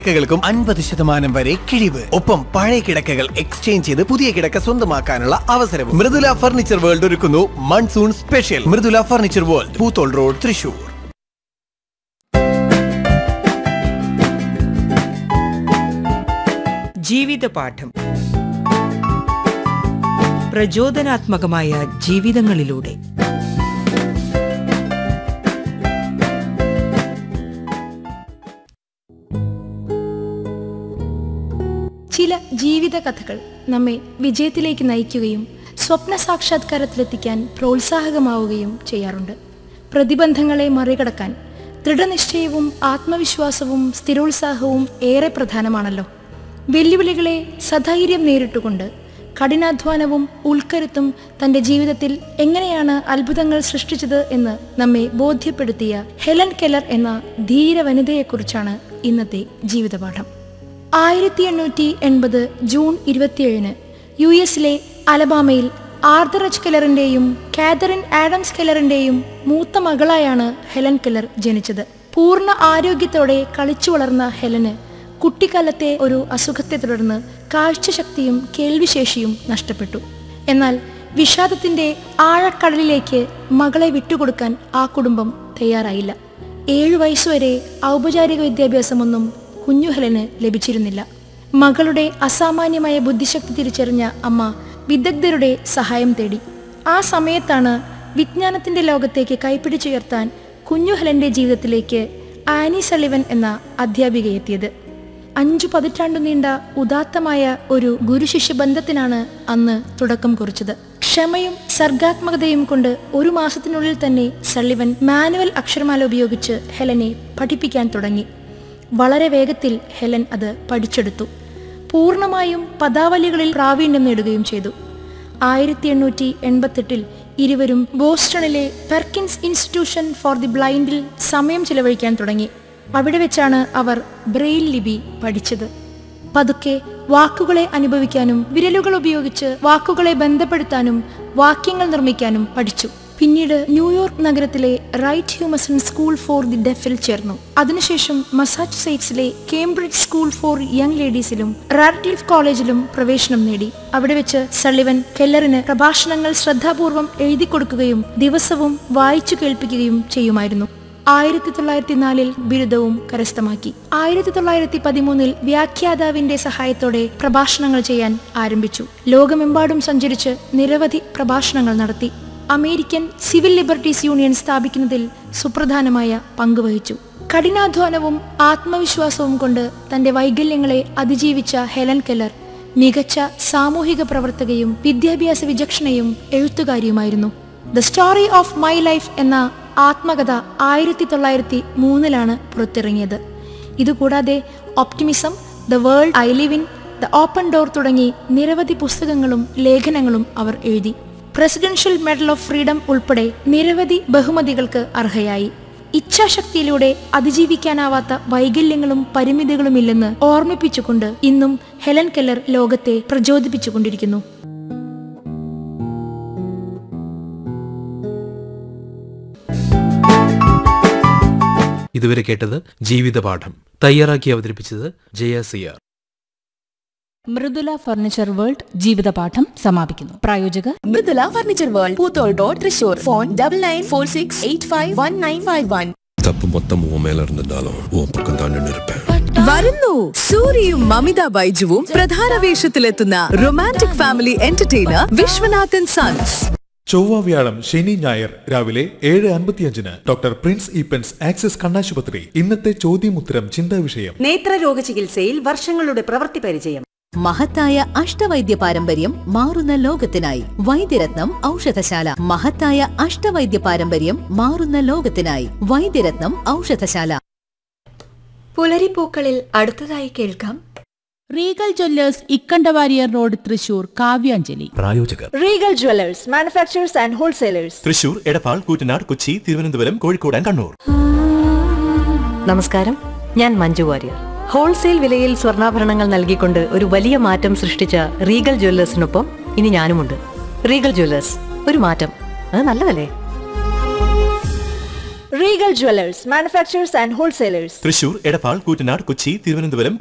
കിടക്കകൾക്കും അൻപത് ശതമാനം വരെ കിഴിവ് ഒപ്പം പഴയ കിടക്കകൾ എക്സ്ചേഞ്ച് ചെയ്ത് പുതിയ കിടക്ക സ്വന്തമാക്കാനുള്ള അവസരവും മൃദുല ഫർണിച്ചർ വേൾഡ് ഒരുക്കുന്നു monsoon special Mridula Furniture World Poothole road Thrissur ജീവിതപാഠം പ്രചോദനാത്മകമായ ജീവിതങ്ങളിലൂടെ ചില ജീവിത കഥകൾ നമ്മെ വിജയത്തിലേക്ക് നയിക്കുകയും സ്വപ്ന സാക്ഷാത്കാരത്തിലെത്തിക്കാൻ പ്രോത്സാഹകമാവുകയും ചെയ്യാറുണ്ട് പ്രതിബന്ധങ്ങളെ മറികടക്കാൻ ദൃഢനിശ്ചയവും ആത്മവിശ്വാസവും സ്ഥിരോത്സാഹവും ഏറെ പ്രധാനമാണല്ലോ വെല്ലുവിളികളെ സധൈര്യം നേരിട്ടുകൊണ്ട് കഠിനാധ്വാനവും ഉൾക്കരുത്തും തന്റെ ജീവിതത്തിൽ എങ്ങനെയാണ് അത്ഭുതങ്ങൾ സൃഷ്ടിച്ചത് എന്ന് നമ്മെ ബോധ്യപ്പെടുത്തിയ ഹെലൻ കെല്ലർ എന്ന ധീര വനിതയെക്കുറിച്ചാണ് ഇന്നത്തെ ജീവിതപാഠം ആയിരത്തി എണ്ണൂറ്റി എൺപത് ജൂൺ ഇരുപത്തിയേഴിന് യു എസിലെ അലബാമയിൽ ആർദർ എച്ച് കെല്ലറിന്റെയും കാതറിൻ ആഡംസ് കെല്ലറിന്റെയും മൂത്ത മകളായാണ് ഹെലൻ കെല്ലർ ജനിച്ചത് പൂർണ്ണ ആരോഗ്യത്തോടെ കളിച്ചു വളർന്ന ഹെലന് കുട്ടിക്കാലത്തെ ഒരു അസുഖത്തെ തുടർന്ന് കാഴ്ചശക്തിയും കേൾവിശേഷിയും നഷ്ടപ്പെട്ടു എന്നാൽ വിഷാദത്തിന്റെ ആഴക്കടലിലേക്ക് മകളെ വിട്ടുകൊടുക്കാൻ ആ കുടുംബം തയ്യാറായില്ല ഏഴു വയസ്സുവരെ ഔപചാരിക വിദ്യാഭ്യാസമൊന്നും കുഞ്ഞു ഹെലന് ലഭിച്ചിരുന്നില്ല മകളുടെ അസാമാന്യമായ ബുദ്ധിശക്തി തിരിച്ചറിഞ്ഞ അമ്മ വിദഗ്ധരുടെ സഹായം തേടി ആ സമയത്താണ് വിജ്ഞാനത്തിന്റെ ലോകത്തേക്ക് കൈപ്പിടിച്ചുയർത്താൻ കുഞ്ഞു ഹെലന്റെ ജീവിതത്തിലേക്ക് ആനി സളിവൻ എന്ന അധ്യാപിക എത്തിയത് അഞ്ചു പതിറ്റാണ്ടു നീണ്ട ഉദാത്തമായ ഒരു ഗുരുശിഷ്യ ബന്ധത്തിനാണ് അന്ന് തുടക്കം കുറിച്ചത് ക്ഷമയും സർഗാത്മകതയും കൊണ്ട് ഒരു മാസത്തിനുള്ളിൽ തന്നെ സള്ളിവൻ മാനുവൽ അക്ഷരമാല ഉപയോഗിച്ച് ഹെലനെ പഠിപ്പിക്കാൻ തുടങ്ങി വളരെ വേഗത്തിൽ ഹെലൻ അത് പഠിച്ചെടുത്തു പൂർണ്ണമായും പദാവലികളിൽ പ്രാവീണ്യം നേടുകയും ചെയ്തു ആയിരത്തി എണ്ണൂറ്റി എൺപത്തെട്ടിൽ ഇരുവരും ബോസ്റ്റണിലെ പെർക്കിൻസ് ഇൻസ്റ്റിറ്റ്യൂഷൻ ഫോർ ദി ബ്ലൈൻഡിൽ സമയം ചിലവഴിക്കാൻ തുടങ്ങി അവിടെ വെച്ചാണ് അവർ ബ്രെയിൽ ലിപി പഠിച്ചത് പതുക്കെ വാക്കുകളെ അനുഭവിക്കാനും വിരലുകൾ ഉപയോഗിച്ച് വാക്കുകളെ ബന്ധപ്പെടുത്താനും വാക്യങ്ങൾ നിർമ്മിക്കാനും പഠിച്ചു പിന്നീട് ന്യൂയോർക്ക് നഗരത്തിലെ Wright Humason school for the ഡെഫിൽ ചേർന്നു അതിനുശേഷം മസാച്ചുസെറ്റ്സിലെ കേംബ്രിഡ്ജ് സ്കൂൾ ഫോർ യങ് ലേഡീസിലും റാഡ്ക്ലിഫ് കോളേജിലും പ്രവേശനം നേടി അവിടെ വെച്ച് സള്ളിവൻ കെല്ലറിന് പ്രഭാഷണങ്ങൾ ശ്രദ്ധാപൂർവം എഴുതി കൊടുക്കുകയും ദിവസവും വായിച്ചു കേൾപ്പിക്കുകയും ചെയ്യുമായിരുന്നു ആയിരത്തി തൊള്ളായിരത്തി നാലിൽ ബിരുദവും കരസ്ഥമാക്കി ആയിരത്തി തൊള്ളായിരത്തി പതിമൂന്നിൽ വ്യാഖ്യാതാവിന്റെ സഹായത്തോടെ പ്രഭാഷണങ്ങൾ ചെയ്യാൻ ആരംഭിച്ചു ലോകമെമ്പാടും സഞ്ചരിച്ച് നിരവധി പ്രഭാഷണങ്ങൾ നടത്തി അമേരിക്കൻ സിവിൽ ലിബർട്ടീസ് യൂണിയൻ സ്ഥാപിക്കുന്നതിൽ സുപ്രധാനമായ പങ്കുവഹിച്ചു കഠിനാധ്വാനവും ആത്മവിശ്വാസവും കൊണ്ട് തന്റെ വൈകല്യങ്ങളെ അതിജീവിച്ച ഹെലൻ കെല്ലർ മികച്ച സാമൂഹിക പ്രവർത്തകയും വിദ്യാഭ്യാസ വിചക്ഷണയും എഴുത്തുകാരിയുമായിരുന്നു the story of my life എന്ന ആത്മകഥ ആയിരത്തി തൊള്ളായിരത്തി മൂന്നിലാണ് പുറത്തിറങ്ങിയത് ഇതുകൂടാതെ optimism the world I live in the open door തുടങ്ങി നിരവധി പുസ്തകങ്ങളും ലേഖനങ്ങളും അവർ എഴുതി പ്രസിഡൻഷ്യൽ മെഡൽ ഓഫ് ഫ്രീഡം ഉൾപ്പെടെ നിരവധി ബഹുമതികൾക്ക് അർഹയായി ഇച്ഛാശക്തിയിലൂടെ അതിജീവിക്കാനാവാത്ത വൈകല്യങ്ങളും പരിമിതികളുമില്ലെന്ന് ഓർമ്മിപ്പിച്ചുകൊണ്ട് ഇന്നും ഹെലൻ കെല്ലർ ലോകത്തെ പ്രചോദിപ്പിച്ചുകൊണ്ടിരിക്കുന്നു ഇതുവരെ കേട്ടത് ജീവിതപാഠം തയ്യാറാക്കി അവതരിപ്പിച്ചത് Jaya CR Mridula Furniture World ജീവിതപാഠം സമാപിക്കുന്നു പ്രായോജകർ Mridula Furniture World Poothole road Thrissur phone double nine four six eight five one nine five one தப்பு மொத்தம் உன் மேல இருந்திருந்தாலும் உன் பக்கம் தான் நின்று இருப்பேன் വരുന്നു സൂര്യയും മമിത ബൈജുവും പ്രധാന വേഷത്തിലെത്തുന്ന romantic family entertainer Viswanathan sons ചൊവ്വ വ്യാഴം ശനി ഞായർ രാവിലെ ഏഴ് അൻപത്തിയഞ്ചിന് ഡോക്ടർ പ്രിൻസ് ഈപ്പൻസ് ആക്സിസ് കണ്ണാശുപത്രി ഇന്നത്തെ ചോദ്യമുത്തരം ചിന്താ വിഷയം നേത്രരോഗ ചികിത്സയിൽ വർഷങ്ങളുടെ പ്രവൃത്തി പരിചയം മഹത്തായ അഷ്ടവൈദ്യ പാരമ്പര്യം മാറുന്ന ലോകത്തിനായി വൈദ്യരത്നം ഔഷധശാല മഹത്തായ അഷ്ടവൈദ്യ പാരമ്പര്യം മാറുന്ന ലോകത്തിനായി വൈദ്യരത്നം ഔഷധശാല പുലരിപ്പൂക്കളിൽ അടുത്തതായി കേൾക്കാം Regal Jewellers Ikkandawarrier road Thrissur Kavyanjali പ്രായോജകർ Regal Jewellers manufacturers and wholesalers Thrissur Edappal Koottanad Kochi Thiruvananthapuram Kozhikode and Kannur നമസ്കാരം ഞാൻ മഞ്ജു വാര്യർ ഹോൾസെയിൽ വിലയിൽ സ്വർണ്ണാഭരണങ്ങൾ നൽകിക്കൊണ്ട് ഒരു വലിയ മാറ്റം സൃഷ്ടിച്ച റീഗൽ ജ്വല്ലേഴ്സിനൊപ്പം ഇനി ഞാനുമുണ്ട് റീഗൽ ജ്വല്ലേഴ്സ് ഒരു മാറ്റം അത് നല്ലതല്ലേ Regal Jewelers, manufacturers and wholesalers. Thrissur Edappal Koottanad Kochi Thiruvananthapuram